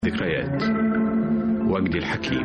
ذكريات وجدي الحكيم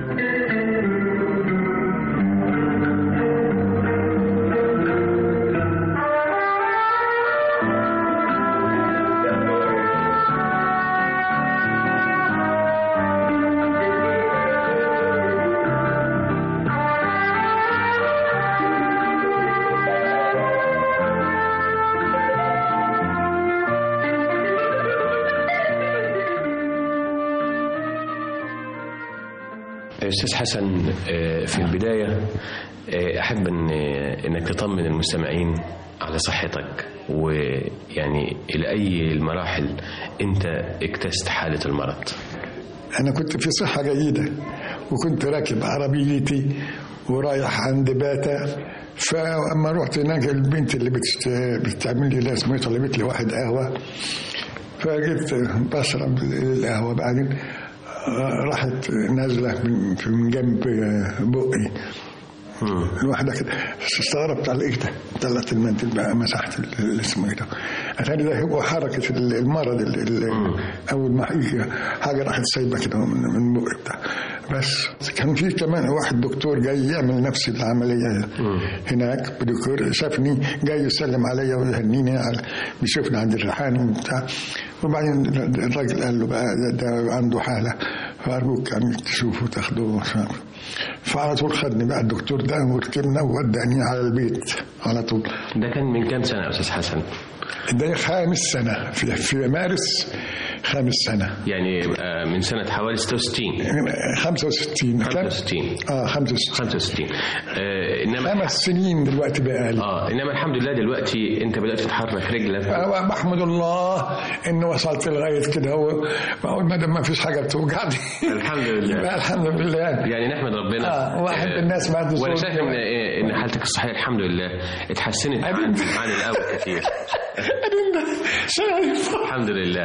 أستاذ حسن آه، في البداية آه، أحب أن أنك تطمن المستمعين على صحتك ويعني إلى أي المراحل أنت اكتست حالة المرض أنا كنت في صحة جيدة وكنت راكب عربيتي ورايح عند باتا فأما رحت هناك البنت اللي بتشت... بتعمل لي لازمة طلبت لي واحد قهوة فجبت بشرب القهوة بعدين راحت نازلة من من جنب بقي الواحدة كده استغربت على ايه ده طلعت المنديل بقى مسحت ال- اسمه ايه ده اتاري ده هو حركة ال- المرض ال- ال- اول ما يجي حاجة راحت سايبة كده من من بقي بتاع بس كان في كمان واحد دكتور جاي يعمل نفس العملية هناك دكتور شافني جاي يسلم عليا ويهنيني على بيشوفني عند الريحاني وبتاع وبعدين الراجل قال له بقى ده, ده عنده حالة فأرجوك يعني تشوفه تاخدوه فعلى طول خدني بقى الدكتور ده وركبنا ووداني على البيت على طول ده كان من كام سنة يا أستاذ حسن؟ ده خامس سنة في, في مارس خامس سنة يعني آه، من سنة حوالي 66 65 كم؟ 65 اه 65 65 آه، إنما خمس سنين دلوقتي بقى لي اه انما الحمد لله دلوقتي انت بدات تتحرك رجلك آه، بحمد الله ان وصلت لغايه كده هو بقول ما دام ما فيش حاجه بتوجعني الحمد لله. يبقى الحمد لله يعني نحمد ربنا آه، واحد من الناس بعد وانا صوت- شايف ان ان حالتك الصحيه الحمد لله اتحسنت عن أبدا. عن الاول كثير شايف الحمد لله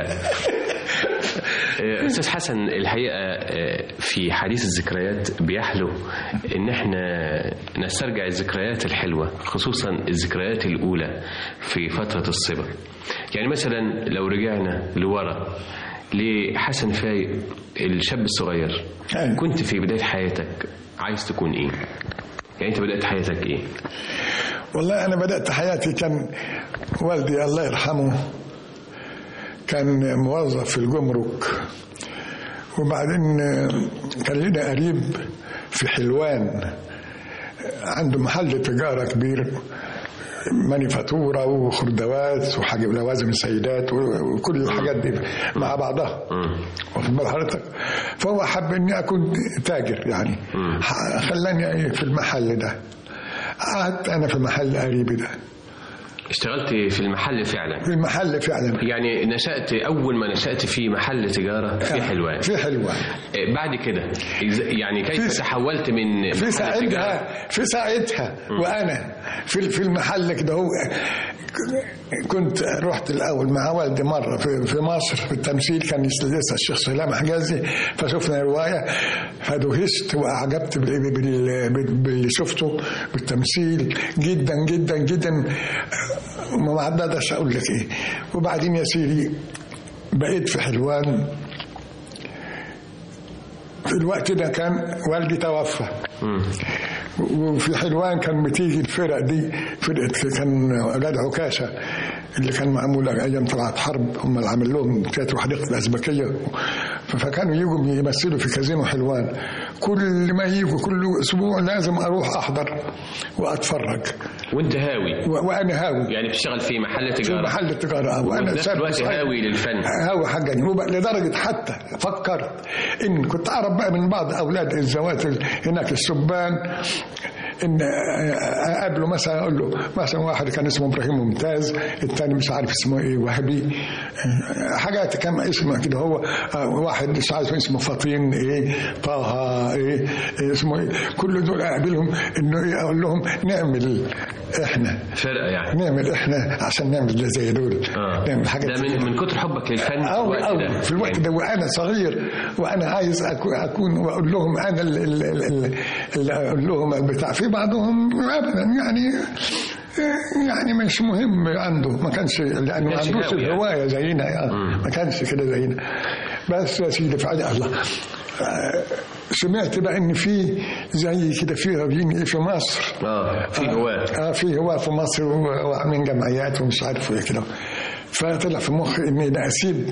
آه، استاذ حسن الحقيقه آه، في حديث الذكريات بيحلو ان احنا نسترجع الذكريات الحلوه خصوصا الذكريات الاولى في فتره الصبا يعني مثلا لو رجعنا لورا لحسن فايق الشاب الصغير أيوة. كنت في بدايه حياتك عايز تكون ايه يعني انت بدات حياتك ايه والله أنا بدأت حياتي كان والدي الله يرحمه كان موظف في الجمرك وبعدين كان لنا قريب في حلوان عنده محل تجارة كبير مانيفاتورة وخردوات وحاجة لوازم سيدات وكل الحاجات دي مع بعضها واخد بال حضرتك فهو حب اني اكون تاجر يعني ح- خلاني في المحل ده قعدت انا في محل قريبي ده اشتغلت في المحل فعلا في المحل فعلا يعني نشأت أول ما نشأت في محل تجارة في حلوان في حلوان إيه، بعد كده إز- يعني كيف في- تحولت من في محل تجارة ساعتها في ساعتها وانا في في المحل كده هو كنت رحت الاول مع والدي مره في في مصر في التمثيل كان لسه الشيخ سلام حجازي فشفنا روايه فدهشت واعجبت بال- بال- بال- باللي شفته بالتمثيل جدا جدا جدا ما عددش اقول لك ايه وبعدين يا سيدي بقيت في حلوان في الوقت ده كان والدي توفى وفي حلوان كان بتيجي الفرق دي فرقة كان أولاد عكاشة اللي كان معمول أيام طلعت حرب هم اللي عمل لهم تياترو حديقة الأزبكية فكانوا يجوا يمثلوا في كازينو حلوان كل ما يجوا كل أسبوع لازم أروح أحضر وأتفرج وأنت هاوي و- وأنا هاوي يعني بتشتغل في محل في تجارة محل التجارة وفي وأنا نفس شاب الوقت صغير. هاوي للفن هاوي حاجة وب- لدرجة حتى فكرت إن كنت أعرف بقى من بعض أولاد الزوات ال- هناك الشبان إن أقابله مثلا أقول له مثلا واحد كان اسمه إبراهيم ممتاز الثاني مش عارف اسمه إيه وهبي حاجات كم اسمه كده هو واحد مش عارف اسمه فطين إيه طه إيه إيه اسمه إيه كل دول أقابلهم إنه إيه أقول لهم نعمل إحنا فرقة يعني نعمل إحنا عشان نعمل ده زي دول آه. نعمل حاجات ده من من كتر حبك للفن في أو الوقت أو ده في الوقت يعني ده وأنا صغير وأنا عايز أكون, أكون وأقول لهم أنا اللي, اللي, اللي أقول لهم البتاع في بعضهم أبدا يعني يعني مش مهم عنده ما كانش لأنه ما كانش عندوش هاوي يعني. الهواية زينا يعني. ما كانش كده زينا بس يا سيدي فعلا الله آه، سمعت بقى ان في زي كده في راجلين ايه في مصر اه في هواة اه في هو في مصر و- وعاملين جمعيات ومش عارف ايه كده فطلع في مخي اني ده اسيب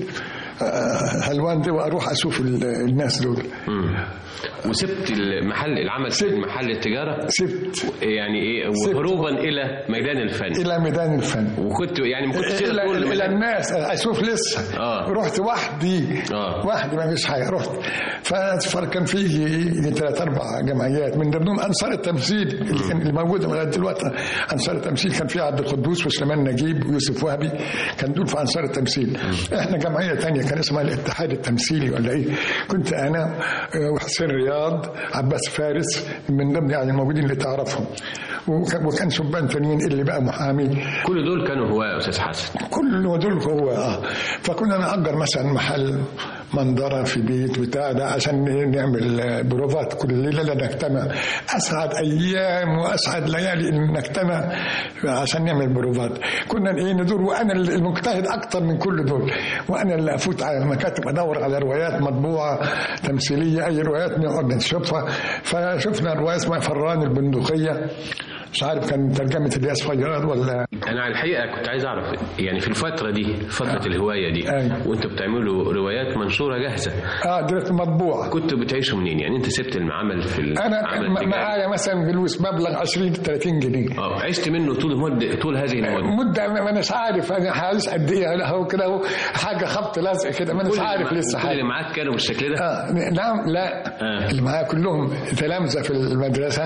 آه، هلوان دي واروح اشوف ال- الناس دول مم. وسبت المحل العمل في محل التجارة سبت يعني ايه سبت. وهروبا إلى ميدان الفن الى ميدان الفن وكنت يعني ما كنتش تقدر الى تقول الى الميدان- الناس اشوف لسه آه. رحت وحدي آه. وحدي ما فيش حاجه رحت ف- فكان في يجي ثلاث اربع جمعيات من ضمنهم انصار التمثيل اللي كان- اللي موجوده لغايه دلوقتي انصار التمثيل كان في عبد القدوس وسليمان نجيب ويوسف وهبي كان دول في انصار التمثيل احنا جمعيه تانية كان اسمها الاتحاد التمثيلي ولا ايه كنت انا آه، وحسين رياض عباس فارس من ضمن يعني الموجودين اللي تعرفهم وكان وكان شبان تانيين اللي بقى محامي كل دول كانوا هواة يا أستاذ حسن كل دول هو اه فكنا نأجر مثلا محل منظرة في بيت بتاع ده عشان نعمل آه، بروفات كل ليلة نجتمع أسعد أيام وأسعد ليالي إن نجتمع عشان نعمل بروفات كنا إيه ندور وأنا المجتهد أكتر من كل دول وأنا اللي أفوت على المكاتب أدور على روايات مطبوعة تمثيلية أي روايات نقعد نشوفها فشفنا رواية اسمها فران البندقية مش عارف كان ترجمة الياس فياض ولا أنا على الحقيقة كنت عايز أعرف يعني في الفترة دي فترة الهواية دي أيوة. وأنتوا بتعملوا روايات منشورة جاهزة اه دراسة مطبوعة كنتوا بتعيشوا منين يعني أنت سبت العمل في انا العمل م- التجاري معايا مثلا فلوس مبلغ 20 30 جنيه اه عشت منه طول مدة طول هذه المدة مدة ما ما اناش عارف انا عايز قد ايه لا هو كده هو حاجة خبط لزق كده ما اناش كل اللي عارف مع- لسه كل اللي حاجة معاك كانوا بالشكل ده اه نعم لا آه. اللي معايا كلهم تلامذة في المدرسة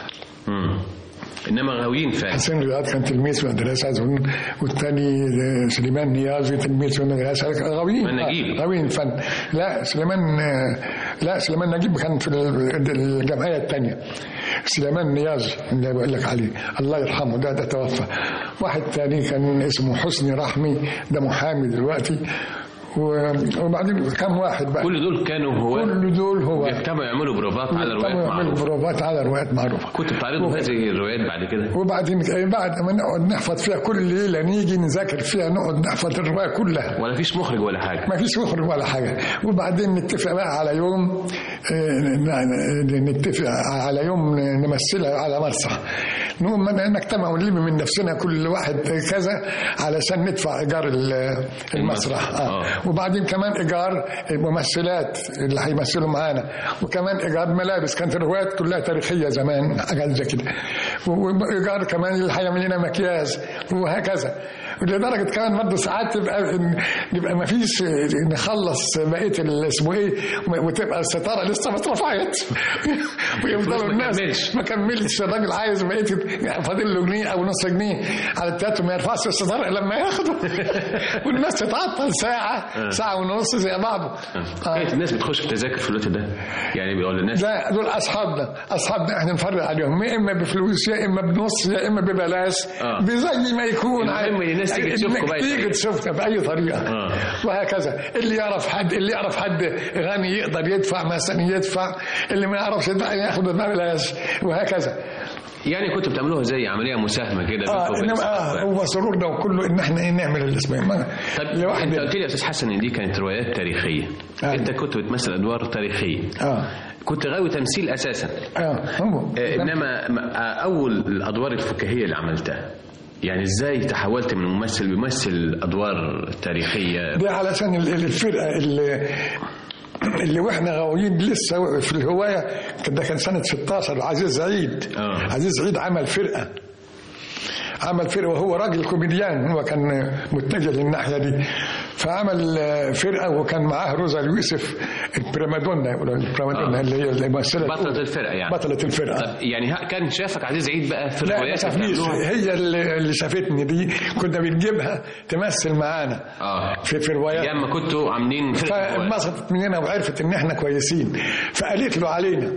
مم. إنما غاويين فعلا حسين رياض كان تلميذ في المدرسة أظن والثاني سليمان نيازي تلميذ في المدرسة غاويين سليمان نجيب. آه، غاويين فن لا سليمان آه، لا سليمان نجيب كان في ال- الجمعية الثانية سليمان نيازي اللي بقول لك عليه الله يرحمه ده ده توفى واحد ثاني كان اسمه حسني رحمي ده محامي دلوقتي و- وبعدين كم واحد بقى كل دول كانوا هواة كل دول هو بيجتمعوا يعملوا بروفات على روايات يعملوا معروفة بروفات على روايات معروفة كنت بتعرضوا هذه الروايات بعد كده وبعدين بعد ما نقعد نحفظ فيها كل ليله نيجي نذاكر فيها نقعد نحفظ الروايه كلها ولا فيش مخرج ولا حاجة ما فيش مخرج ولا حاجه وبعدين نتفق بقى على يوم آه، ن- نتفق على يوم نمثلها على مسرح نقوم ن- نجتمع ونلم من نفسنا كل واحد كذا علشان ندفع ايجار ال- المسرح آه. آه. وبعدين كمان ايجار الممثلات اللي هيمثلوا معانا وكمان ايجار ملابس كانت الروايات كلها تاريخيه زمان حاجات زي كده وايجار كمان اللي هيعمل لنا مكياج وهكذا لدرجه كمان برضه ساعات تبقى يبقى ما فيش نخلص بقيه ال- اسمه ايه وتبقى الستاره لسه ما اترفعت ويفضلوا ما الناس كملش. ما كملش الراجل عايز بقيه يعني فاضل له جنيه او نص جنيه على التياترو ما يرفعش الستاره الا لما ياخده والناس تتعطل ساعه ساعه ونص زي بعضه كانت الناس بتخش في تذاكر في الوقت ده يعني بيقول الناس ده دول اصحابنا اصحابنا احنا نفرق عليهم يا اما بفلوس يا اما بنص يا اما ببلاش آه. زي ما يكون المهم إن الناس تيجي تشوفكم إنك بأي تيجي طريقة. تشوفنا باي طريقه آه. وهكذا اللي يعرف حد اللي يعرف حد غني يقدر يدفع مثلا يدفع اللي ما يعرفش يدفع ياخد ببلاش وهكذا يعني كنتوا بتعملوها زي عمليه مساهمه كده اه بينكم وبين انما اه الصحافة. هو سرورنا وكله ان احنا ايه نعمل الاسبوع ما طب لواحد انت قلت لي يا استاذ حسن ان دي كانت روايات تاريخيه آه. انت كنت بتمثل ادوار تاريخيه اه كنت غاوي تمثيل اساسا اه هو آه، انما م- آه، اول الادوار الفكاهيه اللي عملتها يعني ازاي تحولت من ممثل بيمثل ادوار تاريخيه ده علشان ال- ال- الفرقه اللي اللي واحنا غاويين لسه في الهوايه كان ده كان سنه 16 عزيز عيد آه. عزيز عيد عمل فرقه عمل فرقه وهو راجل كوميديان هو كان متجه للناحيه دي فعمل آه، فرقه وكان معاه روزا يوسف البريمادونا يقولوا البريمادونا آه. اللي هي الممثله بطلة الفرقه يعني بطله الفرقه طب يعني ها- كان شافك عزيز عيد بقى في لا ما الروايات اللي شافنيش بتعملوها؟ هي اللي اللي شافتني دي كنا بنجيبها تمثل معانا اه في في روايات ايام ما كنتوا عاملين فرقه روايات. فانبسطت مننا وعرفت ان احنا كويسين فقالت له علينا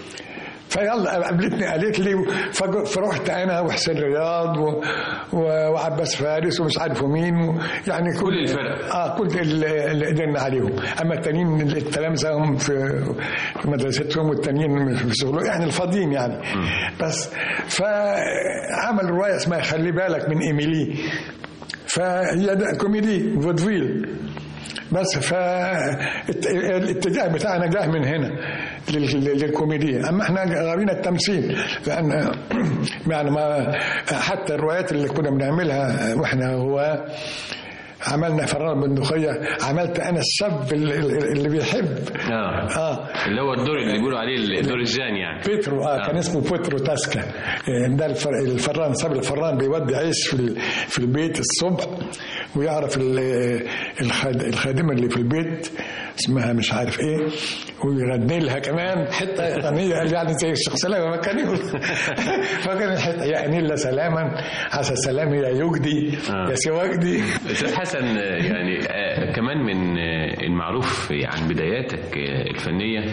فيلا قابلتني قالت لي فج- فرحت انا وحسين رياض و... و... وعباس فارس ومش عارف مين و... يعني كل, كل الفرق. اه كل اللي اللي قدرنا عليهم اما التانيين التلامذه هم في في مدرستهم والتانيين في شغلهم يعني الفاضيين يعني بس فعمل روايه اسمها خلي بالك من ايميلي فهي ده كوميدي فودفيل بس فالاتجاه بتاعنا جه من هنا لل- للكوميديا اما احنا غاويين التمثيل لان يعني ما حتى الروايات اللي كنا بنعملها واحنا هو عملنا فرار بندقية عملت انا الشاب اللي, اللي بيحب اه اه اللي هو الدور اللي بيقولوا عليه الدور الجان يعني بيترو آه, آه. كان اسمه بيترو تاسكا آه، ده الفر... الفران ساب الفران بيودي عيش في ال... في البيت الصبح ويعرف ال... الخاد... الخادمه اللي في البيت اسمها مش عارف ايه ويغني لها كمان حته غنيه يعني زي الشيخ سلامه ما كان يقول فكان الحته يا انيلا سلاما عسى سلامي يا يجدي آه. يا سواجدي استاذ حسن آه، يعني آه، كمان من آه، المعروف عن بداياتك آه، الفنيه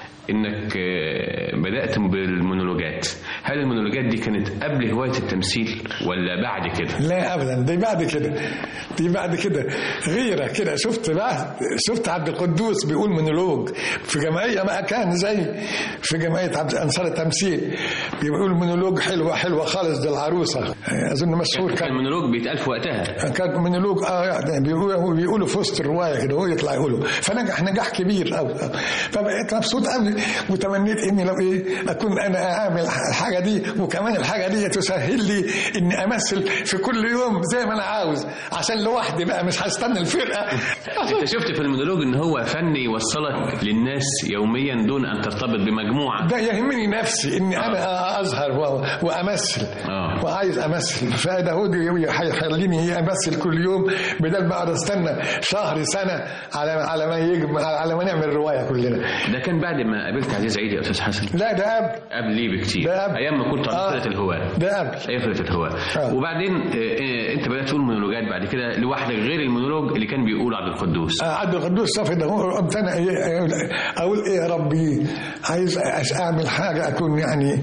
انك آه، بدات بالمونولوجات هل المونولوجات دي كانت قبل هوايه التمثيل ولا بعد كده لا ابدا دي بعد كده دي بعد كده غيره كده شفت بقى شفت عبد القدوس بيقول مونولوج في جمعيه ما كان زي في جمعيه عبد انصار التمثيل بيقول مونولوج حلوه حلوه خالص دي العروسه اظن مشهور كان كان المونولوج بيتقال في وقتها كان مونولوج اه يعني بيقولوا بيقولوا في وسط الروايه كده هو يطلع يقوله فنجح نجاح كبير قوي فبقيت مبسوط قوي وتمنيت اني لو ايه اكون انا اعمل الحاجه دي وكمان الحاجه دي تسهل لي اني امثل في كل يوم زي ما انا عاوز عشان لوحدي بقى مش هستنى الفرقه انت شفت في المونولوج ان هو فن يوصلك للناس يوميا دون ان ترتبط بمجموعه ده يهمني نفسي اني انا اظهر و- وامثل آه. وعايز امثل فده هو دي هيخليني امثل كل يوم بدل ما اقعد استنى شهر سنه على على ما يجم على ما نعمل روايه كلنا ده كان بعد ما قابلت عزيز عيد يا استاذ حسن لا ده قبل قبل ليه بكتير ده قبل. ايام ما كنت على آه. فرقه الهواة ده قبل ايام فرقه الهواة آه. وبعدين آه، آه، انت بدات تقول مونولوجات بعد كده لوحدك غير المونولوج اللي كان بيقوله عبد القدوس آه، عبد القدوس صافي ده هو قمت انا إيه- اقول ايه يا ربي عايز أش- اعمل حاجه اكون يعني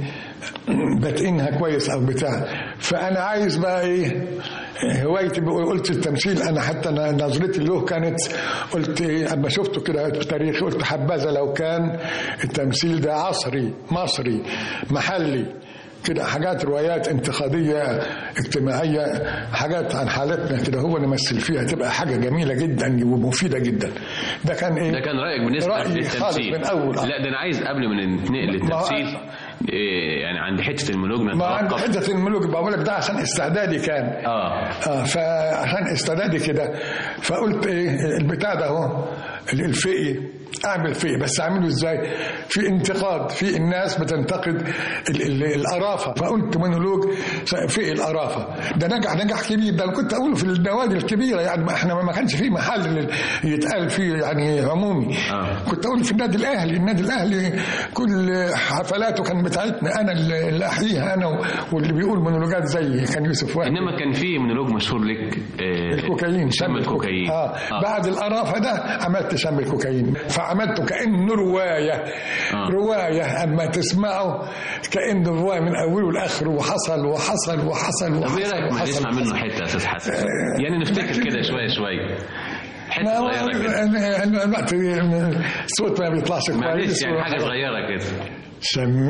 بتقنها كويس او بتاع فانا عايز بقى ايه هوايتي بقى- قلت التمثيل انا حتى أنا نظرتي له كانت قلت ايه اما شفته كده في تاريخي قلت حبذا لو كان التمثيل ده عصري مصري محلي كده حاجات روايات انتقادية اجتماعية حاجات عن حالتنا كده هو نمثل فيها تبقى حاجة جميلة جدا ومفيدة جدا ده كان ايه ده كان رايك بالنسبه رأيي خالص للتمثيل من أول لا ده انا عايز قبل ما ننتقل للتمثيل إيه، يعني عند حته المونولوج ما عند نتوقف حتة الملوك بقول لك ده عشان استعدادي كان اه اه فعشان استعدادي كده فقلت ايه البتاع ده اهو الفقي اعمل فقي بس اعمله ازاي في انتقاد في الناس بتنتقد ال- ال- القرافه فقلت مونولوج فقي القرافه ده نجح نجاح كبير ده أنا كنت اقوله في النوادي الكبيره يعني ما احنا ما كانش فيه محل لل- يتقال فيه يعني عمومي آه. كنت اقول في النادي الاهلي النادي الاهلي كل حفلاته كان بتاعتنا انا اللي اللي احييها انا واللي بيقول مونولوجات زي كان يوسف وهبي انما كان في مونولوج مشهور لك آه، الكوكايين شم الكوكايين آه. آه. بعد القرافه ده عملت شم الكوكايين فعملته كانه روايه آه. روايه اما تسمعه كانه روايه من اوله لاخره وحصل وحصل وحصل طب ايه وحصل رايك ما وحصل نسمع منه حته يا استاذ حسن يعني نفتكر كده شويه شويه حته ما هو صغيره كده أنا- أنا الوقت الصوت ما بيطلعش معلش كويس يعني حاجه صغيره كده شم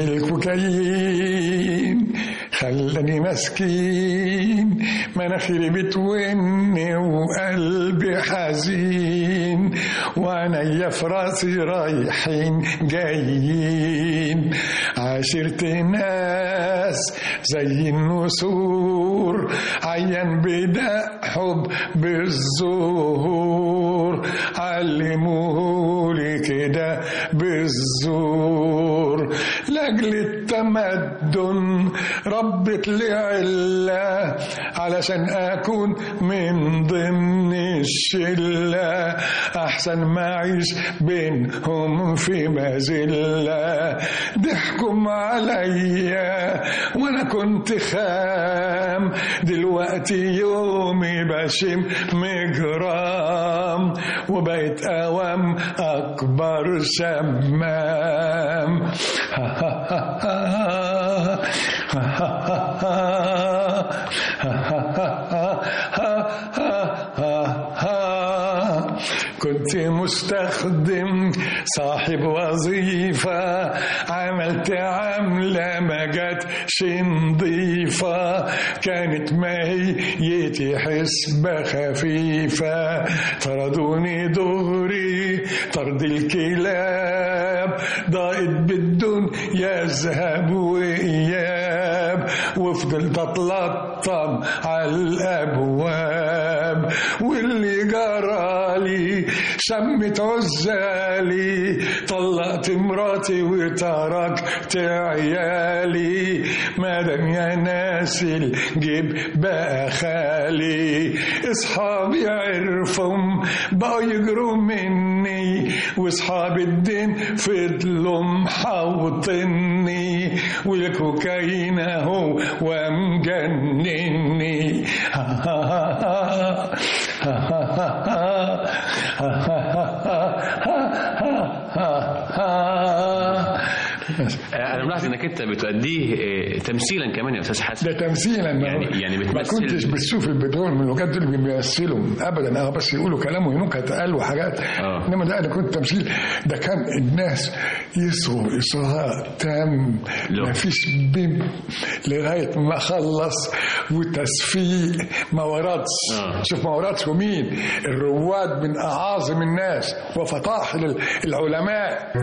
الكوكايين خلاني مسكين مناخيري بتوني وقلبي حزين وعينيا في راسي رايحين جايين عاشرت ناس زي النسور عيان بدأ حب بالزهور علمولي كده بالزور لاجل التمدن ربت لي علة علشان اكون من ضمن الشلة احسن ما اعيش بينهم في مذلة ضحكم عليا وانا كنت خام دلوقتي يومي بشم مجرام وبقيت اوام اكبر شمام كنت كنت مستخدم صاحب وظيفة عملت عملة ما جاتش نضيفة كانت ماهيتي حسبة خفيفة طردوني دغري طرد الكلاب ضاقت بالدنيا ذهب وإياب وفضلت أتلطم على الأبواب واللي جرالي شمت عزالي طلقت مراتي وتركت عيالي مادام يا ناس الجيب بقى خالي اصحابي عرفهم بقوا يجروا مني واصحاب الدين فضلوا محوطني والكوكايين اهو ومجنني انا ملاحظ انك انت بتؤديه آه، تمثيلا كمان يا استاذ حسن ده تمثيلا ما يعني- هو- يعني ما بتمثل- كنتش بتشوف البترول من الوجات دول بيمثلوا ابدا اه بس يقولوا كلام ونكت قال وحاجات آه. انما ده انا كنت تمثيل ده كان الناس يصغوا اصغاء تام لا. ما فيش بيب لغايه ما خلص وتصفيق ما وردش آه. شوف ما وردش ومين الرواد من اعاظم الناس وفطاحل العلماء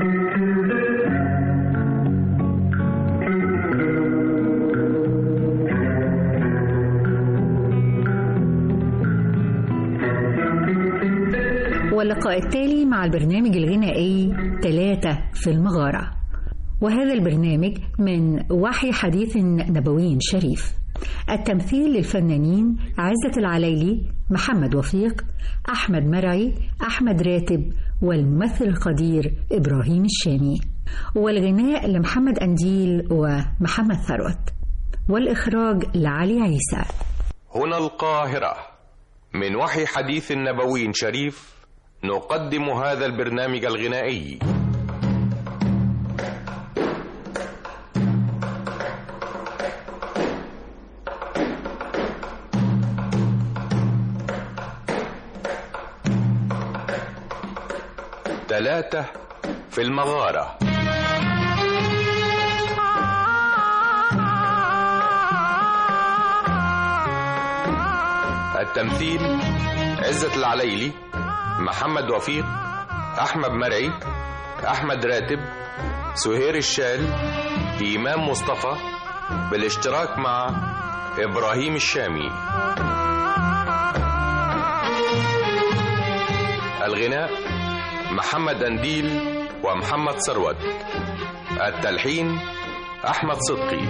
واللقاء التالي مع البرنامج الغنائي ثلاثة في المغارة وهذا البرنامج من وحي حديث نبوي شريف التمثيل للفنانين عزة العليلي محمد وفيق أحمد مرعي أحمد راتب والممثل القدير إبراهيم الشامي والغناء لمحمد أنديل ومحمد ثروت والإخراج لعلي عيسى هنا القاهرة من وحي حديث نبوي شريف نقدم هذا البرنامج الغنائي ثلاثة في المغارة التمثيل عزة العليلي محمد وفيق أحمد مرعي أحمد راتب سهير الشال إمام مصطفى بالاشتراك مع إبراهيم الشامي الغناء محمد أنديل ومحمد ثروت التلحين أحمد صدقي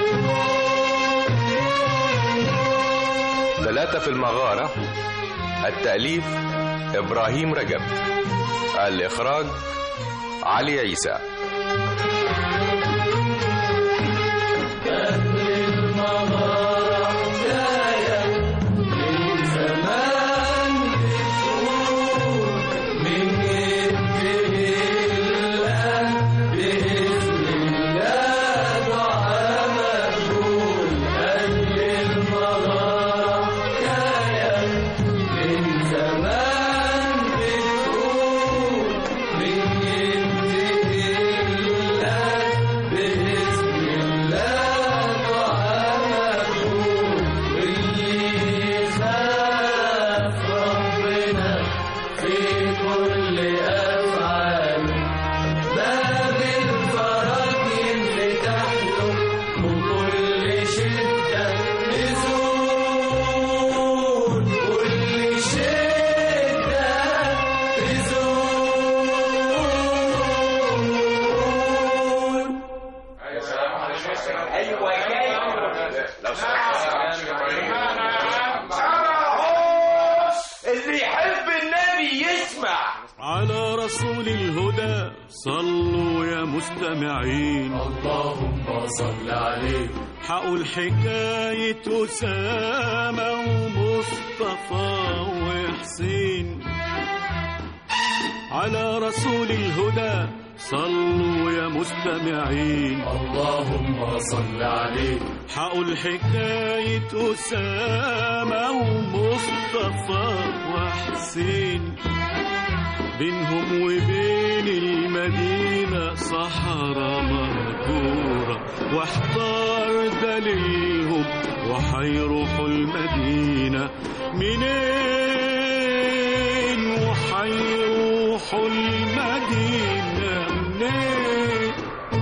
ثلاثة في المغارة التأليف إبراهيم رجب الإخراج علي عيسى اللي يحب النبي يسمع على رسول الهدى صلوا يا مستمعين اللهم صل عليه حقوا الحكاية أسامة ومصطفى وحسين على رسول الهدى صلوا يا مستمعين اللهم صل عليه حقوا الحكاية أسامة ومصطفى وحسين بينهم وبين المدينة صحراء مهجورة واحتار دليلهم وحيروحوا المدينة منين وحيروحوا المدينة منين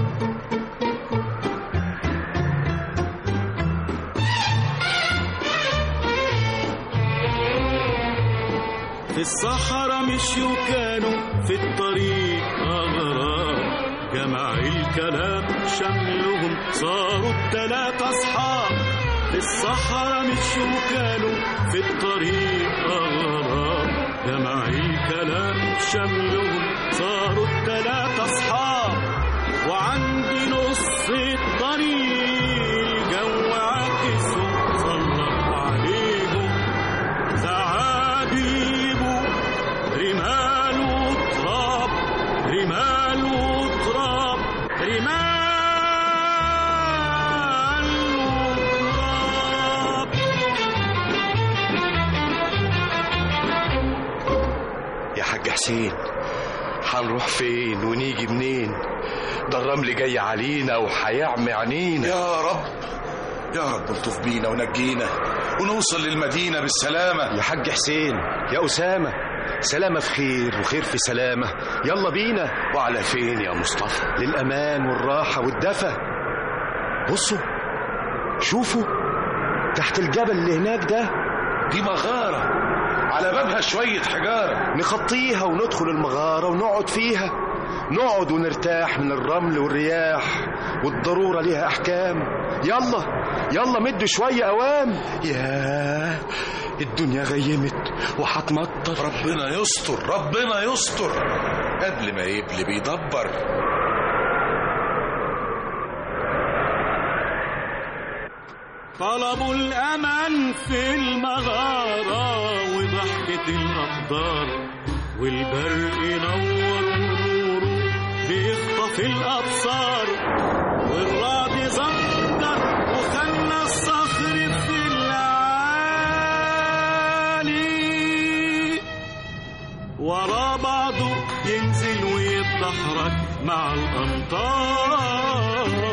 في الصحراء مشيوا كانوا في الطريق أغراب جمع الكلام شملهم صاروا التلات أصحاب في الصحراء مشيوا كانوا في الطريق أغراب جمع الكلام شملهم صاروا التلات أصحاب وعند نص الطريق جو عكسهم سلط عليهم زعابيب رمال وتراب رمال وتراب رمال وتراب يا حاج حسين هنروح فين ونيجي منين ده الرمل جاي علينا وهيعمي عينينا يا رب يا رب الطف بينا ونجينا ونوصل للمدينة بالسلامة يا حاج حسين يا أسامة سلامة في خير وخير في سلامة يلا بينا وعلى فين يا مصطفى للأمان والراحة والدفى بصوا شوفوا تحت الجبل اللي هناك ده دي مغارة على بابها شوية حجارة نخطيها وندخل المغارة ونقعد فيها نقعد ونرتاح من الرمل والرياح والضرورة ليها أحكام يلا يلا مدوا شوية أوام ياه الدنيا غيمت وهتمطر ربنا يستر ربنا يستر قبل ما يبلي بيدبر طلبوا الأمان في المغارة وضحكة الأقدار والبرق نور نوره بيخطف الأبصار والرعد زمجر وخلى الصخر في العالي ورا بعضه ينزل ويتدحرج مع الأمطار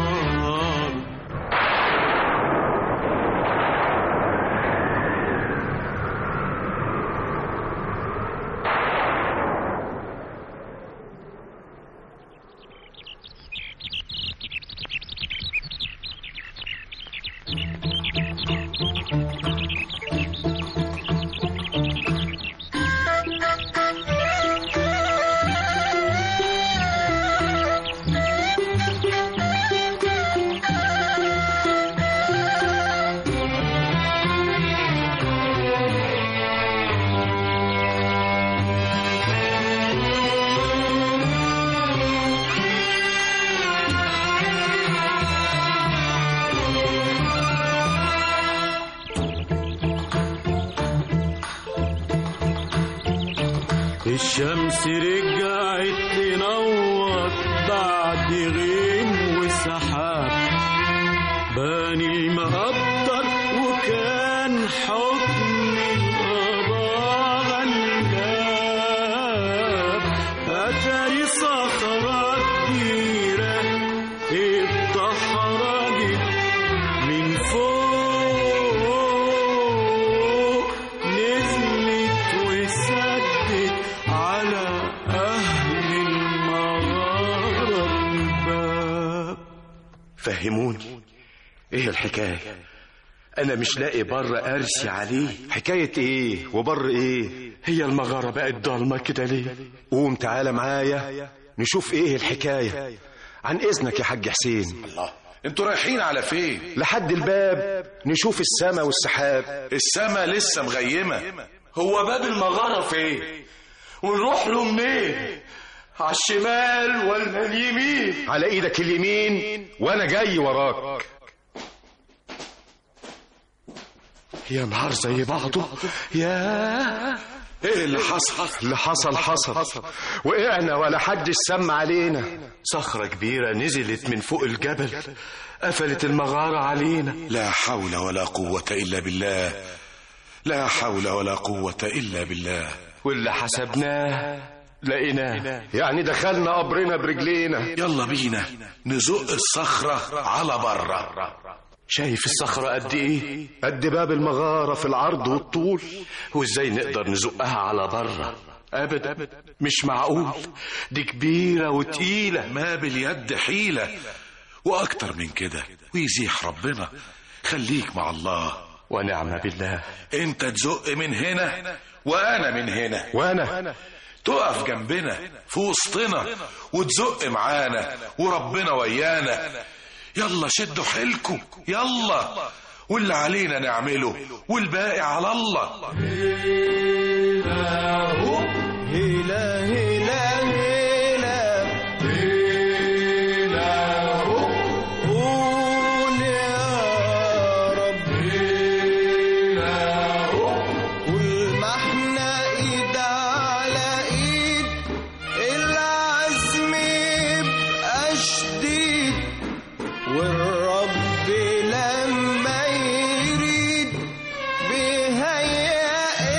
الشمس رجعت تنور بعد غيم وسحاب بان المقدر وكان حكم القضاء غلاب أتاري صخرة كبيرة اتدحرجت من فوق نزلت وسدت على أهل المغارة الباب فهموني ايه الحكاية انا مش لاقي بر ارسي عليه حكاية ايه وبر ايه هي المغارة بقت ضلمة كده ليه قوم تعالى معايا نشوف ايه الحكاية عن اذنك يا حاج حسين الله انتوا رايحين على فين لحد الباب نشوف السما والسحاب السما لسه مغيمة هو باب المغارة فين ونروح له منين على الشمال ولا اليمين على ايدك اليمين وانا جاي وراك يا نهار زي بعضه يا ايه اللي حصل اللي حصل حصل وقعنا ولا حد سمع علينا صخرة كبيرة نزلت من فوق الجبل قفلت المغارة علينا لا حول ولا قوة إلا بالله لا حول ولا قوة إلا بالله واللي حسبناه لقيناه يعني دخلنا قبرنا برجلينا يلا بينا نزق الصخرة على بره شايف الصخرة قد ايه قد باب المغارة في العرض والطول وازاي نقدر نزقها على بره ابدا مش معقول دي كبيرة وتقيلة ما باليد حيلة وأكتر من كده ويزيح ربنا خليك مع الله ونعم بالله انت تزق من هنا وانا من هنا وانا تقف جنبنا في وسطنا وتزق معانا وربنا ويانا يلا شدوا حيلكم يلا واللي علينا نعمله والباقي على الله هلا هلا هلا قول يا رب كل ما احنا ايد على ايد العزم يبقى شديد والرب لما يريد بيهيئ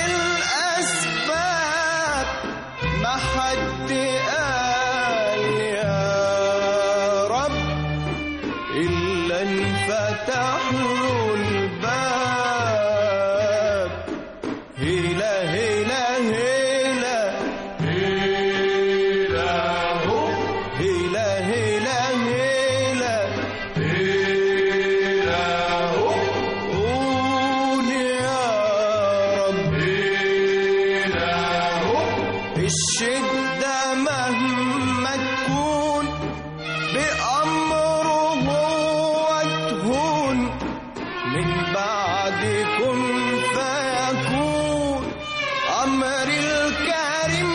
الأسباب ما حد قال يا رب إلا انفتح له الباب هيلا هيلا هيلا هيلا هيلا هيلا هيلا قول يا رب الشدة مهما تكون بأمره تهون من بعد كن فيكون أمر الكريم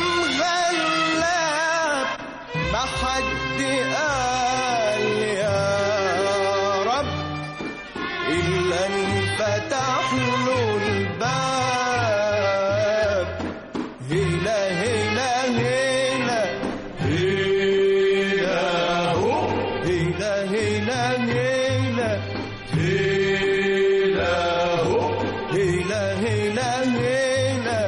غلاب ما حد قال يا رب إلا انفتح له الباب هيلا هيلا هيلا هيلا هيلا هيلا هيلا هيلا هيلا هيلا هيلا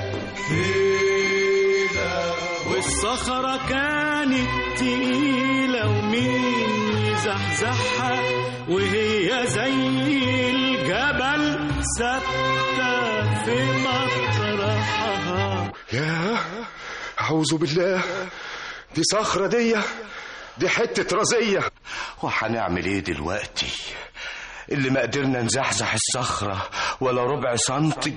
هيلا والصخرة كانت تقيلة ومين يزحزحها وهي زي الجبل ثابتة في مطرحها يا أعوذ بالله دي صخرة دي دي حتة رزية وهنعمل ايه دلوقتي اللي ما قدرنا نزحزح الصخرة ولا ربع سنتي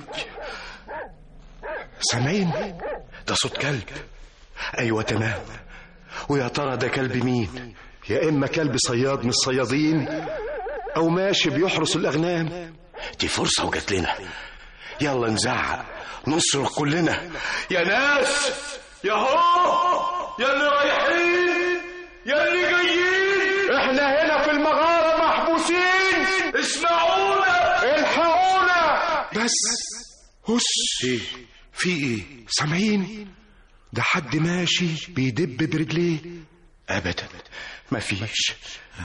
سامعين ده صوت كلب ايوه تمام ويا ترى ده كلب مين يا إما كلب صياد من الصيادين أو ماشي بيحرس الأغنام دي فرصة وجات لنا يلا نزعق نصرخ كلنا يا ناس يا هو يا اللي رايحين يا اللي جايين احنا هنا في المغارة محبوسين اسمعونا الحقونا بس هس ايه في ايه سامعين ده حد ماشي بيدب برجليه ابدا مفيش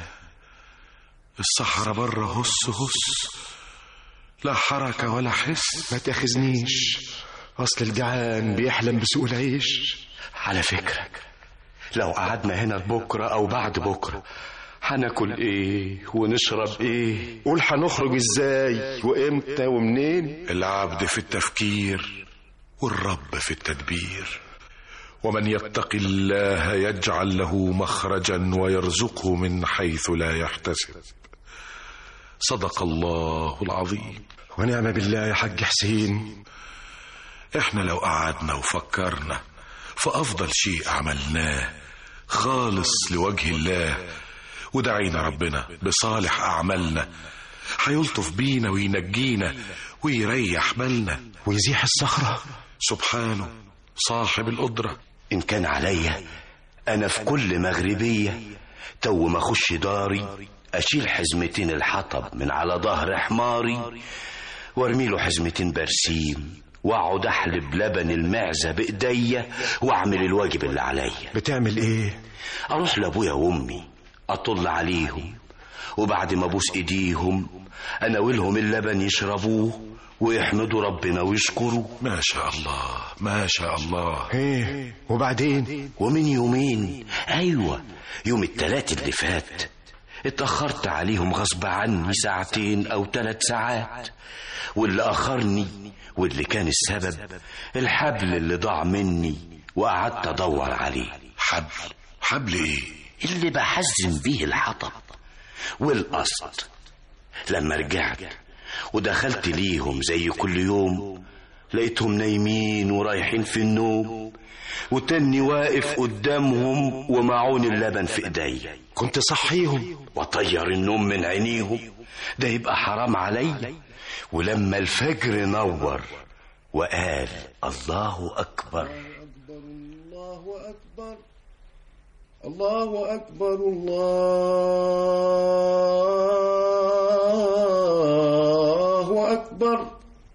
الصحراء بره هس هس لا حركة ولا حس ما تاخذنيش اصل الجعان بيحلم بسوء العيش على فكرة لو قعدنا هنا لبكرة أو بعد بكرة هناكل إيه ونشرب إيه قول هنخرج ازاي وامتى ومنين العبد في التفكير والرب في التدبير ومن يتق الله يجعل له مخرجا ويرزقه من حيث لا يحتسب صدق الله العظيم ونعم بالله يا حاج حسين احنا لو قعدنا وفكرنا في افضل شيء عملناه خالص لوجه الله ودعينا ربنا بصالح اعمالنا هيلطف بينا وينجينا ويريح بالنا ويزيح الصخرة سبحانه صاحب القدرة إن كان عليا أنا في كل مغربية تو ما أخش داري أشيل حزمتين الحطب من على ظهر حماري وارمي له حزمتين برسيم واقعد احلب لبن المعزة بايديا واعمل الواجب اللي عليا بتعمل ايه اروح لابويا وامي اطل عليهم وبعد ما ابوس ايديهم اناولهم اللبن يشربوه ويحمدوا ربنا ويشكروا ما شاء الله ما شاء الله ايه وبعدين ومن يومين ايوه يوم التلات اللي فات اتأخرت عليهم غصب عني ساعتين أو ثلاث ساعات واللي أخرني واللي كان السبب الحبل اللي ضاع مني وقعدت أدور عليه حبل حبل إيه؟ اللي بحزم بيه الحطب والقصد لما رجعت ودخلت ليهم زي كل يوم لقيتهم نايمين ورايحين في النوم وتاني واقف قدامهم ومعون اللبن في ايديا كنت صحيهم وطير النوم من عينيهم ده يبقى حرام علي ولما الفجر نور وقال الله أكبر الله أكبر الله أكبر الله أكبر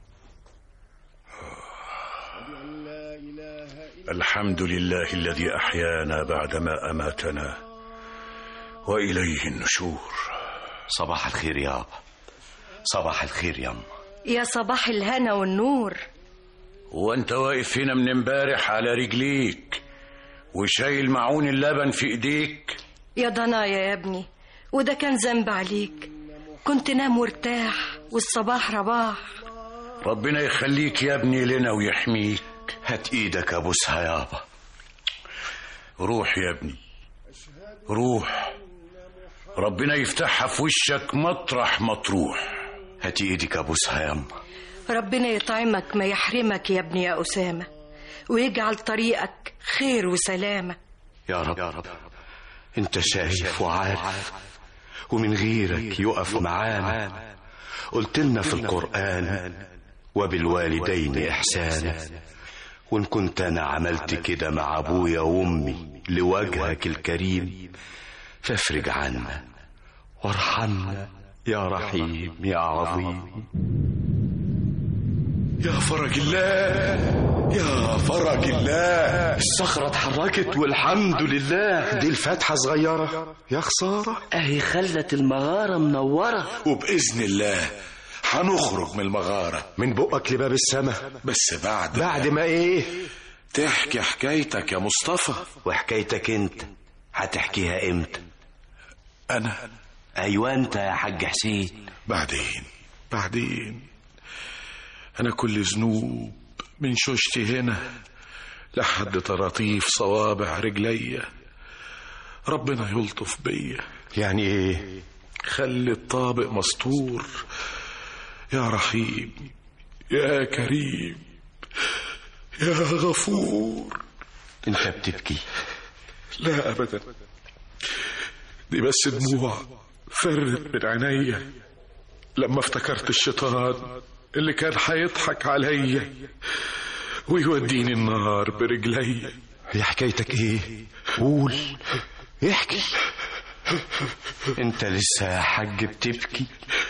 الحمد لله الذي أحيانا بعدما أماتنا وإليه النشور صباح الخير يابا صباح الخير يما يا صباح الهنا والنور وانت واقف هنا من امبارح على رجليك وشايل معون اللبن في ايديك يا ضنايا يا ابني وده كان ذنب عليك كنت نام وارتاح والصباح رباح ربنا يخليك يا ابني لنا ويحميك هات ايدك ابوسها يابا روح يا ابني روح ربنا يفتحها في وشك مطرح مطروح هات ايدك ابوسها ياما ربنا يطعمك ما يحرمك يا ابني يا أسامة ويجعل طريقك خير وسلامة يا رب, يا رب. انت شايف وعارف ومن غيرك يقف معانا قلت لنا في القرآن وبالوالدين إحسانا وإن كنت أنا عملت كده مع أبويا وأمي لوجهك الكريم فافرج عنا وارحمنا يا رحيم يا عظيم يا فرج الله يا فرج الله الصخرة اتحركت والحمد لله دي الفتحة صغيرة يا خسارة اهي خلت المغارة منورة وبإذن الله هنخرج من المغارة من بقك لباب السماء بس بعد بعد ما ايه تحكي حكايتك يا مصطفى وحكايتك انت هتحكيها امتى انا ايوه انت يا حاج حسين بعدين بعدين انا كل ذنوب من شوشتي هنا لحد طراطيف صوابع رجليا ربنا يلطف بيا يعني ايه خلي الطابق مستور يا رحيم يا كريم يا غفور انت بتبكي لا ابدا دي بس دموع فرت من عينيا لما افتكرت الشيطان اللي كان هيضحك عليا ويوديني النار برجليا هي حكايتك ايه قول احكي انت لسه يا حاج بتبكي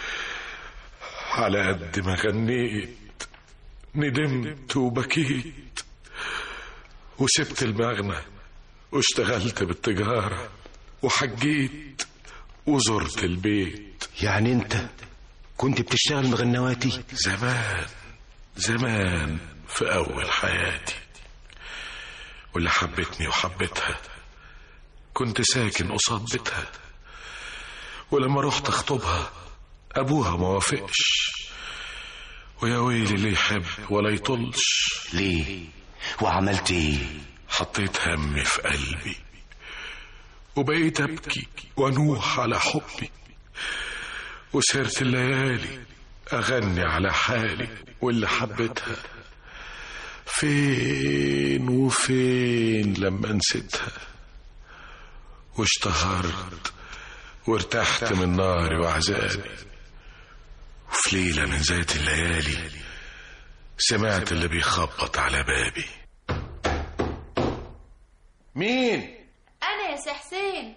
على قد ما غنيت ندمت وبكيت وسبت المغنى واشتغلت بالتجارة وحجيت وزرت البيت يعني انت كنت بتشتغل مغنواتي زمان زمان في أول حياتي واللي حبتني وحبتها كنت ساكن قصاد بيتها ولما رحت اخطبها ابوها ما وافقش ويا ويلي اللي يحب ولا يطلش ليه وعملت ايه حطيت همي في قلبي وبقيت ابكي وانوح على حبي وسهرت الليالي اغني على حالي واللي حبيتها فين وفين لما نسيتها واشتهرت وارتحت من ناري وعذابي وفي ليلة من ذات الليالي سمعت اللي بيخبط على بابي مين؟ أنا يا سي حسين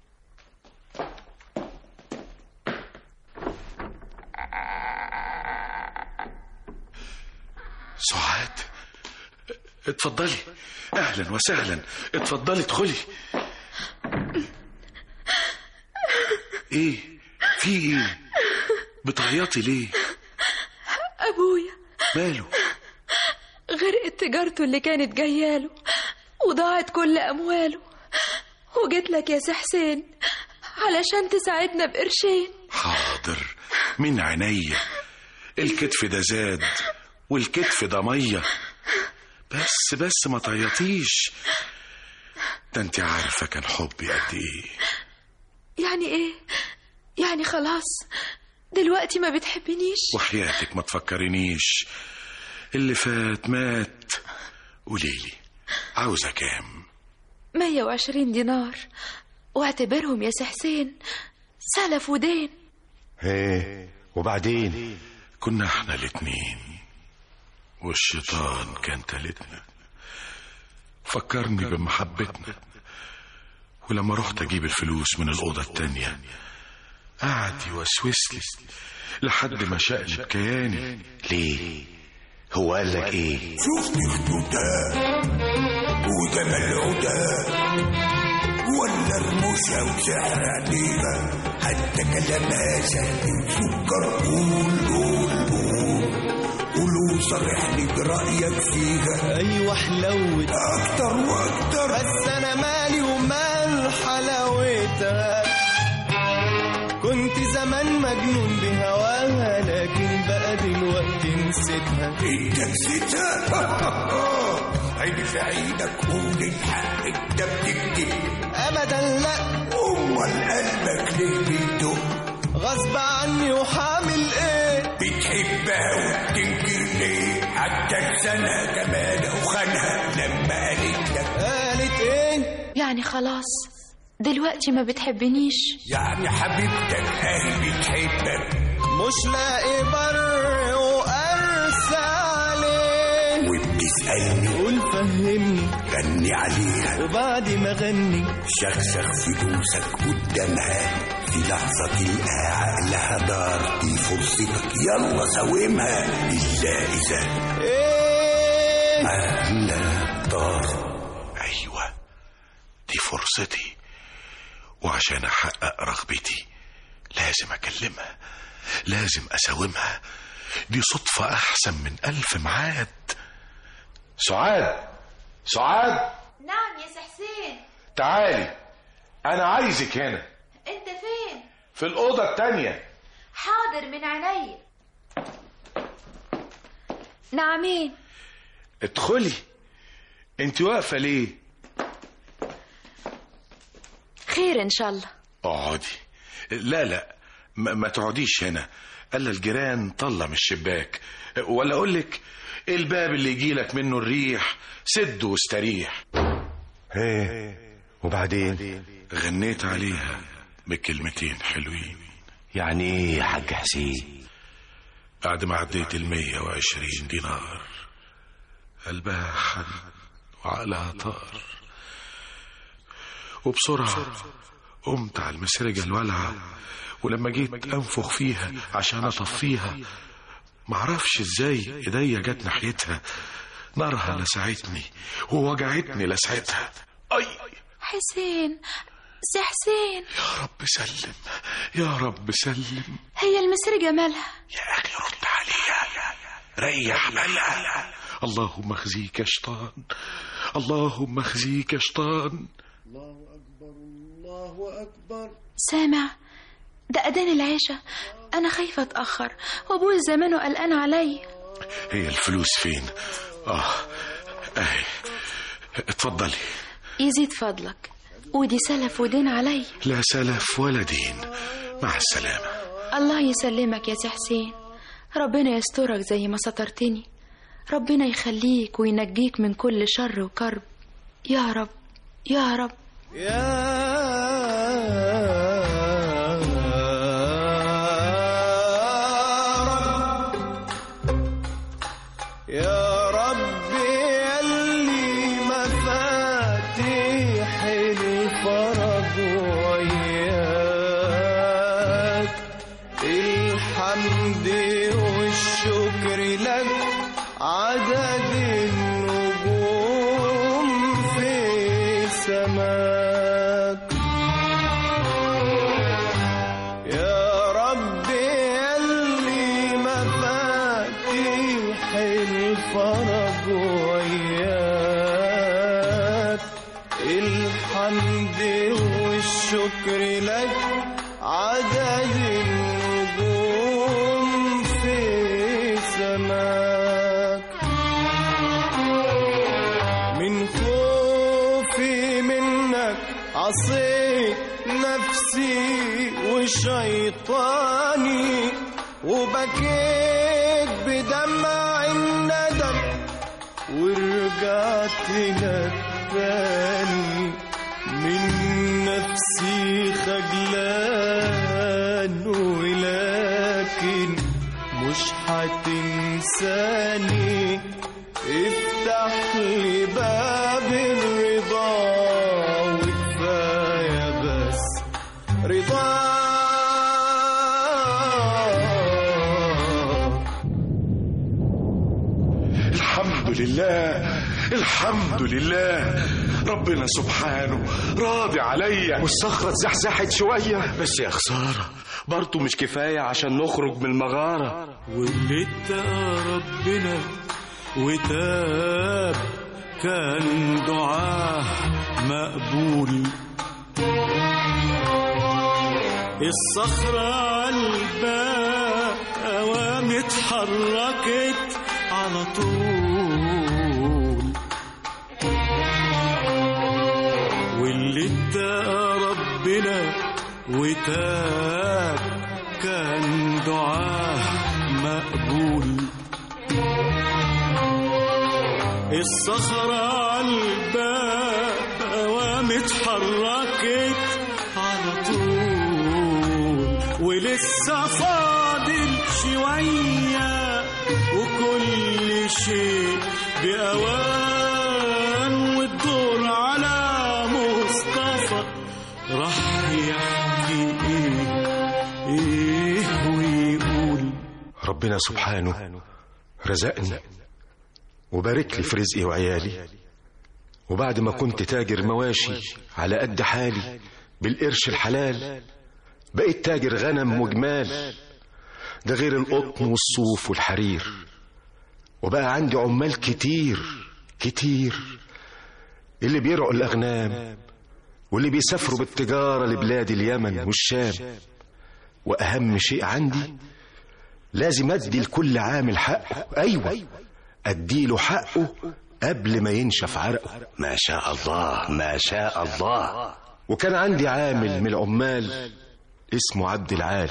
سعاد اتفضلي اهلا وسهلا اتفضلي ادخلي ايه في ايه بتعيطي ليه أبويا ماله غرقت تجارته اللي كانت جاياله وضاعت كل أمواله وجيت لك يا سي حسين علشان تساعدنا بقرشين حاضر من عينيا الكتف ده زاد والكتف ده ميه بس بس ما تعيطيش ده انت عارفه كان حبي قد ايه يعني إيه؟ يعني خلاص دلوقتي ما بتحبنيش وحياتك ما تفكرنيش اللي فات مات قوليلي عاوزه كام 120 دينار واعتبرهم يا سي حسين سلف ودين ايه وبعدين كنا احنا الاتنين والشيطان كان تالتنا فكرني بمحبتنا ولما رحت اجيب الفلوس من الاوضه التانيه قعد يوسوس لي لحد ما شقلب كياني ليه هو قال لك ايه شفت خدودة وجمال عدا ولا رموشة وسحر عديمة حتى كلامها سهل وسكر قول قول قول قولوا صرحني برأيك فيها ايوه حلوت أكتر وأكتر بس انا مالي ومال حلاوتها كنت زمان مجنون بهواها لكن بقى دلوقتي نسيتها انت نسيتها عيني في عينك قول الحق انت بتكذب ابدا لا امال قلبك ليه بيدق غصب عني وحامل ايه بتحبها وبتنكر ليه حتى لسانها كمان وخانها لما قالت لك قالت ايه يعني خلاص دلوقتي ما بتحبنيش يعني حبيبتك اهي بتحبك مش لاقي بر وارسى عليه وبتسألني قول فهمني غني عليها وبعد ما غني شخشخ فلوسك قدامها في لحظة تلقى عقلها دار دي فرصتك يلا ساومها إلا إذا ايه عقلها دار ايوه دي فرصتي وعشان احقق رغبتي لازم اكلمها لازم اساومها دي صدفة احسن من الف ميعاد سعاد سعاد نعم يا سي حسين تعالي انا عايزك هنا انت فين في الاوضة التانية حاضر من عينيا نعمين ادخلي انت واقفة ليه خير ان شاء الله اقعدي لا لا ما, ما تقعديش هنا الا الجيران طلع من الشباك ولا اقول لك الباب اللي يجيلك منه الريح سد واستريح ايه وبعدين غنيت عليها بكلمتين حلوين يعني ايه يا حاج حسين بعد ما عديت المية وعشرين دينار قلبها حن وعقلها طار وبسرعة قمت على المسرجة الولعة ولما جيت أنفخ فيها عشان أطفيها معرفش ازاي ايديا جت ناحيتها نارها لسعتني ووجعتني لسعتها اي حسين سي حسين يا رب سلم يا رب سلم هي المسرجة مالها يا اخي رد عليها ريح بالها اللهم اخزيك يا شيطان اللهم اخزيك يا شيطان الله أكبر الله أكبر سامع ده أذان العشاء أنا خايفة أتأخر وأبوي زمانه قلقان عليا هي الفلوس فين اه اهي اتفضلي يزيد فضلك ودي سلف ودين علي لا سلف ولا دين مع السلامة الله يسلمك يا سي حسين ربنا يسترك زي ما سترتني ربنا يخليك وينجيك من كل شر وكرب يا رب يا رب يا رب يلي مفاتيح الفرج وياك الحمد والشكر لك عدد النجوم في سماك والشكر لك عدد النجوم في سماك من خوفي منك عصيت نفسي وشيطاني وبكيت بدمع الندم ورجعت لك تاني من نفسي خجلان ولكن مش هتنساني افتح لي باب الرضا وكفايه بس رضا الحمد لله الحمد لله ربنا سبحانه راضي عليا والصخرة اتزحزحت شوية بس يا خسارة برضه مش كفاية عشان نخرج من المغارة واللي اتقى ربنا وتاب كان دعاه مقبول الصخرة قلبها قوام اتحركت على طول واللي اتقى ربنا وتاب كان دعاه مقبول الصخرة قلبها قوام اتحركت على طول ولسه فاضل شوية وكل شيء بأوان والدور على مصطفى راح يحكي ايه ايه ويقول ربنا سبحانه رزقني وبارك لي في رزقي وعيالي وبعد ما كنت تاجر مواشي على قد حالي بالقرش الحلال بقيت تاجر غنم وجمال ده غير القطن والصوف والحرير وبقى عندي عمال كتير كتير اللي بيرعوا الأغنام واللي بيسافروا بالتجارة لبلاد اليمن والشام وأهم شيء عندي لازم أدي لكل عامل حقه أيوة أديله حقه قبل ما ينشف عرقه ما شاء الله ما شاء الله وكان عندي عامل من العمال اسمه عبد العال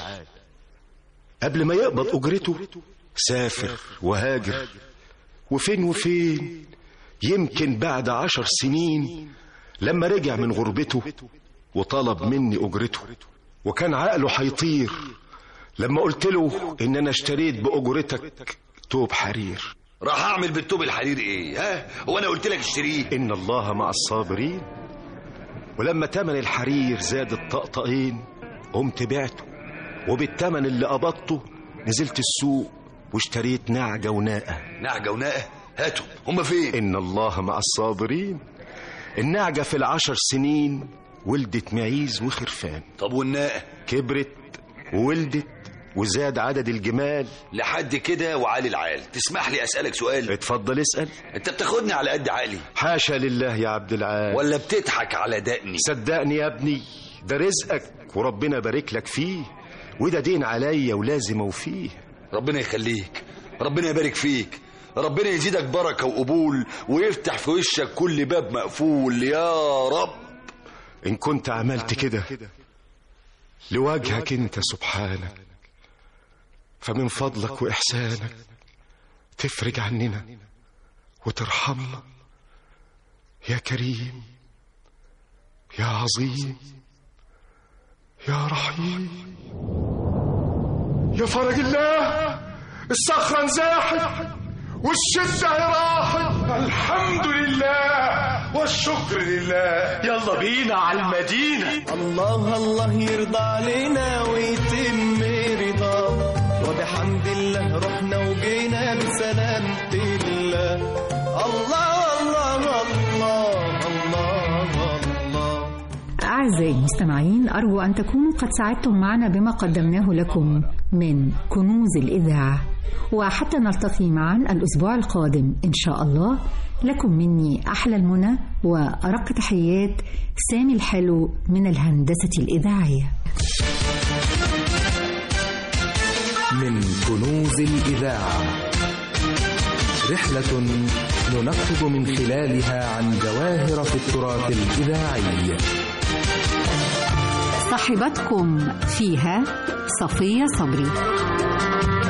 قبل ما يقبض أجرته سافر وهاجر وفين وفين يمكن بعد عشر سنين لما رجع من غربته وطلب مني أجرته وكان عقله هيطير لما قلت له إن أنا اشتريت بأجرتك توب حرير راح اعمل بالتوب الحرير ايه ها هو انا قلت لك اشتريه إن الله مع الصابرين ولما تمن الحرير زاد الطقطقين قمت بعته وبالتمن اللي قبضته نزلت السوق واشتريت نعجة وناقة نعجة وناقة هاتوا هما فين إن الله مع الصابرين النعجة في العشر سنين ولدت معيز وخرفان طب والناقة كبرت وولدت وزاد عدد الجمال لحد كده وعالي العال تسمح لي اسالك سؤال اتفضل اسال انت بتاخدني على قد عقلي حاشا لله يا عبد العال ولا بتضحك على دقني صدقني يا ابني ده رزقك وربنا بارك لك فيه وده دين عليا ولازم اوفيه ربنا يخليك ربنا يبارك فيك ربنا يزيدك بركة وقبول ويفتح في وشك كل باب مقفول يا رب إن كنت عملت كده لوجهك أنت سبحانك فمن فضلك وإحسانك تفرج عننا وترحمنا يا كريم يا عظيم يا رحيم يا فرج الله الصخرة انزاحت والشدة راحت الحمد لله والشكر لله يلا بينا على المدينة الله الله يرضى علينا ويتم رضاه وبحمد الله رحنا وجينا بسلامة الله الله الله الله الله الله أعزائي المستمعين أرجو أن تكونوا قد سعدتم معنا بما قدمناه لكم من كنوز الإذاعة وحتى نلتقي معا الأسبوع القادم إن شاء الله لكم مني أحلى المنى وأرق تحيات سامي الحلو من الهندسة الإذاعية من كنوز الإذاعة رحلة ننقب من خلالها عن جواهر في التراث الإذاعي صاحبتكم فيها صفية صبري